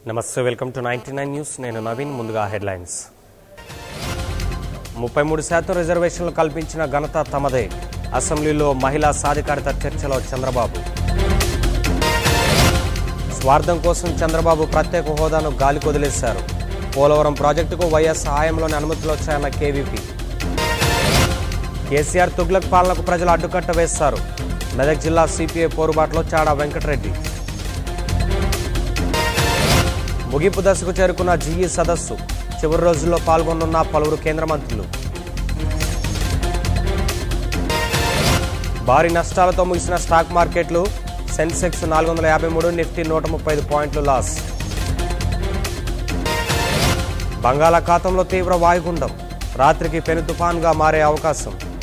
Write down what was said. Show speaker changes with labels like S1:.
S1: నమస్తే welcome to ninety nine news నేను నవీన్ ముందుగా హెడ్లైన్స్ ముప్పై మూడు శాతం రిజర్వేషన్లు కల్పించిన ఘనత తమదే అసెంబ్లీలో మహిళా సాధికారిత చర్చలో చంద్రబాబు స్వార్థం కోసం చంద్రబాబు ప్రత్యేక హోదాను గాలికి వదిలేశారు పోలవరం ప్రాజెక్టుకు వైఎస్ హాయంలోని అనుమతులు వచ్చాయన్న కేవీపీ కేసీఆర్ తుగ్లక్ పాలనకు ప్రజలు అడ్డుకట్ట వేస్తారు మెదక్ జిల్లా సిపిఐ పోరుబాటులో చాడా వెంకటరెడ్డి ముగింపు దశకు చేరుకున్న జీఈ సదస్సు చివరి రోజుల్లో పాల్గొనున్న పలువురు కేంద్ర మంత్రులు భారీ నష్టాలతో ముగిసిన స్టాక్ మార్కెట్లు సెన్సెక్స్ నాలుగు వందల యాభై మూడు నిఫ్టీ నూట ముప్పై ఐదు పాయింట్లు లాస్ బంగాళాఖాతంలో తీవ్ర వాయుగుండం రాత్రికి పెను తుఫాన్గా మారే అవకాశం